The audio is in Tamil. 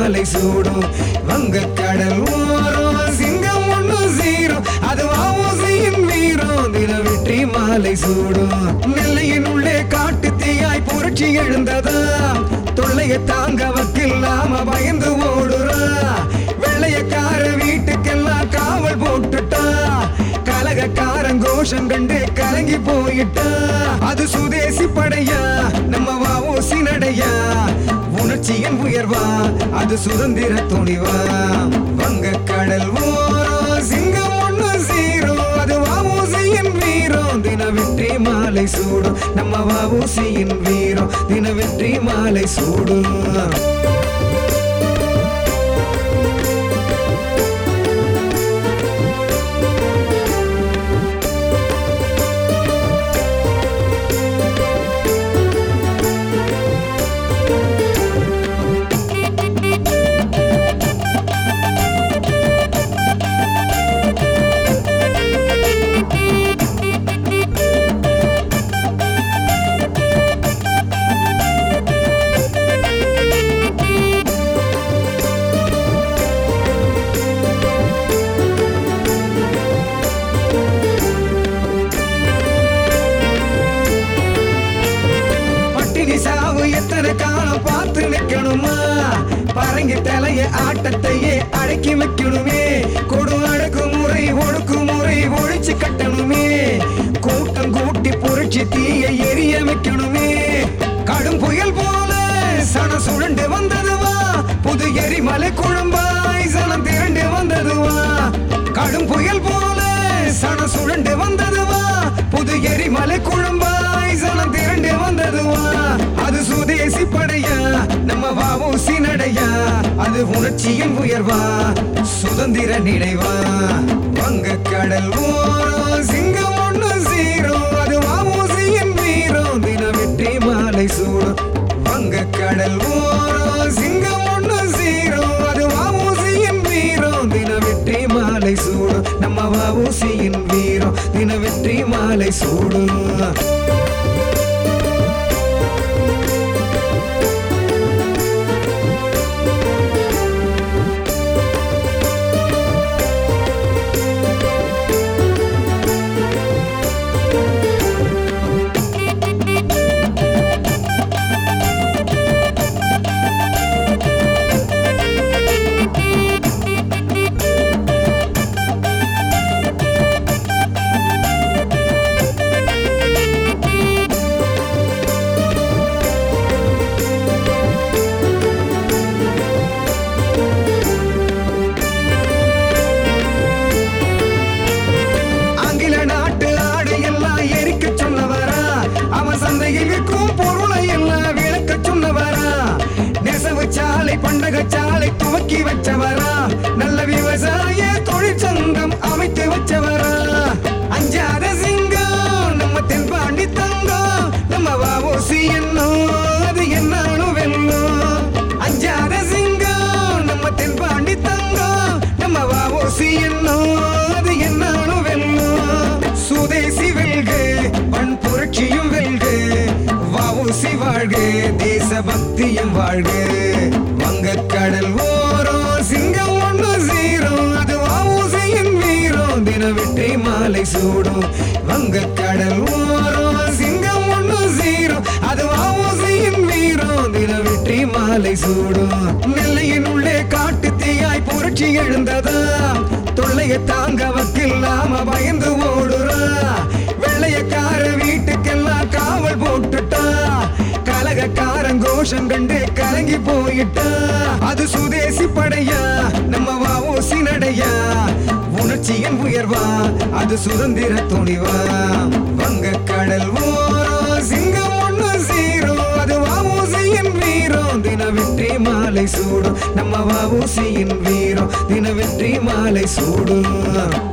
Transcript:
மாலை சூடும் வங்க கடல் ஓரம் சிங்கம் ஒண்ணு சீரும் அது வாமோசியின் வீரம் தின வெற்றி மாலை சூடும் நெல்லையின் உள்ளே காட்டு தீயாய் புரட்சி எழுந்ததா தொல்லைய தாங்க வக்கில்லாம பயந்து ஓடுறா வெள்ளையக்கார வீட்டுக்கெல்லாம் காவல் போட்டுட்டா கலகக்காரன் கோஷம் கண்டு கலங்கி போயிட்டா அது சுதேசி படையா நம்ம வாவோசி நடையா உணர்ச்சியின் உயர்வா அது சுதந்திர துணிவா வங்க கடல் ஓரம் சிங்கம் ஒண்ணு சீரும் அது வாவோசியின் வீரம் தின வெற்றி மாலை சூடும் நம்ம வாவோசியின் வீரம் தின வெற்றி மாலை சூடும் பட்டினி சாவு எத்தனை காலம் பார்த்து நிக்கணுமா பரங்கி தலைய ஆட்டத்தையே அடக்கி வைக்கணுமே கொடு அடக்கு முறை ஒடுக்கு முறை ஒழிச்சு கட்டணுமே கூட்டம் கூட்டி புரட்சி தீய எரிய வைக்கணுமே கடும் புயல் போல சன சுழண்டு வந்ததுவா புது எரிமலை குழம்பாய் சனம் திரண்டு வந்ததுவா கடும் புயல் போல சன சுழண்டு வந்ததுவா புது எரிமலை குழம்பாய் சனம் திரண்டு வந்ததுவா அது சுதேசி படையா நம்ம வாவோசி நடையா அது உணர்ச்சியின் உயர்வா சுதந்திர நினைவா வங்க கடல் ஓரம் சிங்கம் ஒண்ணு சீரும் அது வாவோசியின் வீரம் தின வெற்றி மாலை சூடும் வங்க கடல் ஓரம் சிங்கம் ஒண்ணு சீரும் அது வாவோசியின் வீரம் தின வெற்றி மாலை சூடும் நம்ம வாவோசியின் வீரம் தின வெற்றி மாலை சூடும் ஆங்கில நாட்டு ஆடையெல்லாம் எரிக்க சொன்னவரா அவன் சந்தையில் விற்கும் பொருளை எல்லாம் விளக்க சொன்னவரா நெசவு சாலை பண்டக சாலை துவக்கி வச்சவரா நல்ல விவசாய தொழிற்சங்கம் அமைத்து வச்சவரா அஞ்சாத சிங்கம் நம்ம தென்பாண்டி தங்கம் நம்ம வாவோசி என்னும் அது என்னாலும் வெல்லும் அஞ்சாத சிங்கம் நம்ம தென்பாண்டி தங்கம் நம்ம வாவோசி என்னும் அது என்னாலும் வெல்லும் சுதேசி வெல்க பண் புரட்சியும் வெல்க வாவோசி வாழ்க தேசபக்தியும் வாழ்க வங்கக்கடல் ஓரம் சிங்கம் ஒண்ணு சீரும் அது வாவோசியின் வீரம் தின வெற்றி மாலை சூடும் வங்கக்கடல் ஓரம் சிங்கம் ஒண்ணு சீரும் அது வாவோசியின் வீரம் தின வெற்றி மாலை சூடும் நெல்லையின் உள்ளே காட்டு தீயாய் புரட்சி எழுந்ததா தொல்லைய தாங்க வக்கில்லாம பயந்து ஓடுறா வெள்ளையக்கார வீட்டுக்கெல்லாம் காவல் போட்டுட்டா கலகக்காரன் கோஷம் கண்டு கலங்கி போயிட்டா அது சுதேசி படையா நம்ம வாவோசி நடையா உணர்ச்சியின் உயர்வா அது சுதந்திர துணிவா வங்க கடல் ஓரம் சிங்கம் ஒண்ணு சீரும் அது வாவோசியின் வீரம் தின வெற்றி மாலை சூடும் நம்ம வாவோசியின் வீரம் தின வெற்றி மாலை சூடும்